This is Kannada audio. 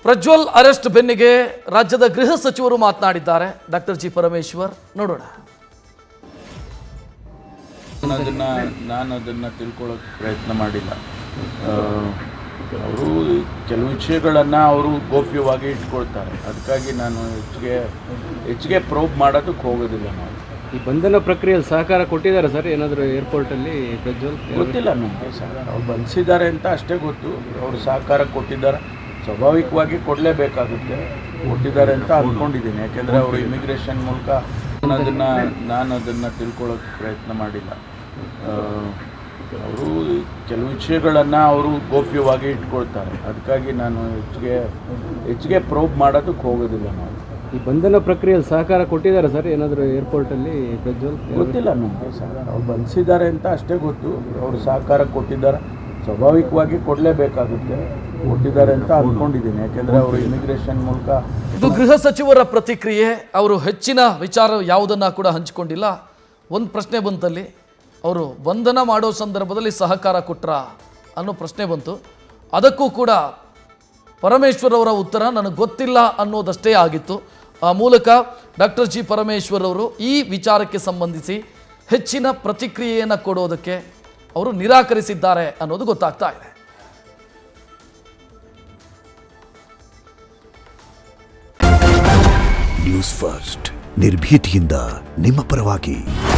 ಪ್ರಜ್ವಲ್ ಅರೆಸ್ಟ್ ಬೆನ್ನಿಗೆ ರಾಜ್ಯದ ಗೃಹ ಸಚಿವರು ಮಾತನಾಡಿದ್ದಾರೆ ಡಾಕ್ಟರ್ ಜಿ ಪರಮೇಶ್ವರ್ ನೋಡೋಣ ನಾನು ಅದನ್ನು ನಾನು ಅದನ್ನು ತಿಳ್ಕೊಳ್ಳೋಕೆ ಪ್ರಯತ್ನ ಮಾಡಿಲ್ಲ ಅವರು ಕೆಲವು ವಿಷಯಗಳನ್ನು ಅವರು ಗೋಪ್ಯವಾಗಿ ಇಟ್ಕೊಳ್ತಾರೆ ಅದಕ್ಕಾಗಿ ನಾನು ಹೆಚ್ಚಿಗೆ ಹೆಚ್ಚಿಗೆ ಪ್ರೋಬ್ ಮಾಡೋದಕ್ಕೆ ಹೋಗೋದಿಲ್ಲ ನಾವು ಈ ಬಂಧನ ಪ್ರಕ್ರಿಯೆಯಲ್ಲಿ ಸಹಕಾರ ಕೊಟ್ಟಿದ್ದಾರೆ ಸರ್ ಏನಾದರೂ ಏರ್ಪೋರ್ಟಲ್ಲಿ ಪ್ರಜ್ವಲ್ ಗೊತ್ತಿಲ್ಲ ನಮಗೆ ಸರ್ ಅವ್ರು ಬಂಧಿಸಿದ್ದಾರೆ ಅಂತ ಅಷ್ಟೇ ಗೊತ್ತು ಅವರು ಸಹಕಾರ ಕೊಟ್ಟಿದ್ದಾರೆ ಸ್ವಾಭಾವಿಕವಾಗಿ ಕೊಡಲೇಬೇಕಾಗುತ್ತೆ ಕೊಟ್ಟಿದ್ದಾರೆ ಅಂತ ಅಂದ್ಕೊಂಡಿದ್ದೀನಿ ಯಾಕೆಂದರೆ ಅವರು ಇಮಿಗ್ರೇಷನ್ ಮೂಲಕ ನಾನು ಅದನ್ನು ನಾನು ಅದನ್ನು ತಿಳ್ಕೊಳ್ಳೋಕೆ ಪ್ರಯತ್ನ ಮಾಡಿಲ್ಲ ಅವರು ಕೆಲವು ವಿಷಯಗಳನ್ನು ಅವರು ಗೋಪ್ಯವಾಗಿ ಇಟ್ಕೊಳ್ತಾರೆ ಅದಕ್ಕಾಗಿ ನಾನು ಹೆಚ್ಚಿಗೆ ಹೆಚ್ಚಿಗೆ ಪ್ರೋಬ್ ಮಾಡೋದಕ್ಕೆ ಹೋಗೋದಿಲ್ಲ ನಾವು ಈ ಬಂಧನ ಪ್ರಕ್ರಿಯೆಯಲ್ಲಿ ಸಹಕಾರ ಕೊಟ್ಟಿದ್ದಾರೆ ಸರ್ ಏನಾದರೂ ಏರ್ಪೋರ್ಟಲ್ಲಿ ಪ್ರಜ್ವಲ್ ಗೊತ್ತಿಲ್ಲ ನಮಗೆ ಸರ್ ಅವ್ರು ಬಂಧಿಸಿದ್ದಾರೆ ಅಂತ ಅಷ್ಟೇ ಗೊತ್ತು ಅವರು ಸಹಕಾರ ಕೊಟ್ಟಿದ್ದಾರೆ ಸ್ವಾಭಾವಿಕವಾಗಿ ಕೊಡಲೇಬೇಕಾಗುತ್ತೆ ಕೊಟ್ಟಿದ್ದಾರೆ ಅಂತ ಅಂದ್ಕೊಂಡಿದ್ದೀನಿ ಯಾಕೆಂದರೆ ಅವರು ಇಮಿಗ್ರೇಷನ್ ಮೂಲಕ ಇದು ಗೃಹ ಸಚಿವರ ಪ್ರತಿಕ್ರಿಯೆ ಅವರು ಹೆಚ್ಚಿನ ವಿಚಾರ ಯಾವುದನ್ನ ಕೂಡ ಹಂಚಿಕೊಂಡಿಲ್ಲ ಒಂದು ಪ್ರಶ್ನೆ ಬಂತಲ್ಲಿ ಅವರು ಬಂಧನ ಮಾಡೋ ಸಂದರ್ಭದಲ್ಲಿ ಸಹಕಾರ ಕೊಟ್ರ ಅನ್ನೋ ಪ್ರಶ್ನೆ ಬಂತು ಅದಕ್ಕೂ ಕೂಡ ಪರಮೇಶ್ವರ್ ಅವರ ಉತ್ತರ ನನಗೆ ಗೊತ್ತಿಲ್ಲ ಅನ್ನೋದಷ್ಟೇ ಆಗಿತ್ತು ಆ ಮೂಲಕ ಡಾಕ್ಟರ್ ಜಿ ಪರಮೇಶ್ವರ್ ಅವರು ಈ ವಿಚಾರಕ್ಕೆ ಸಂಬಂಧಿಸಿ ಹೆಚ್ಚಿನ ಪ್ರತಿಕ್ರಿಯೆಯನ್ನು ಕೊಡೋದಕ್ಕೆ ಅವರು ನಿರಾಕರಿಸಿದ್ದಾರೆ ಅನ್ನೋದು ಗೊತ್ತಾಗ್ತಾ ಇದೆ ನ್ಯೂಸ್ ಫಸ್ಟ್ ನಿರ್ಭೀತಿಯಿಂದ ನಿಮ್ಮ ಪರವಾಗಿ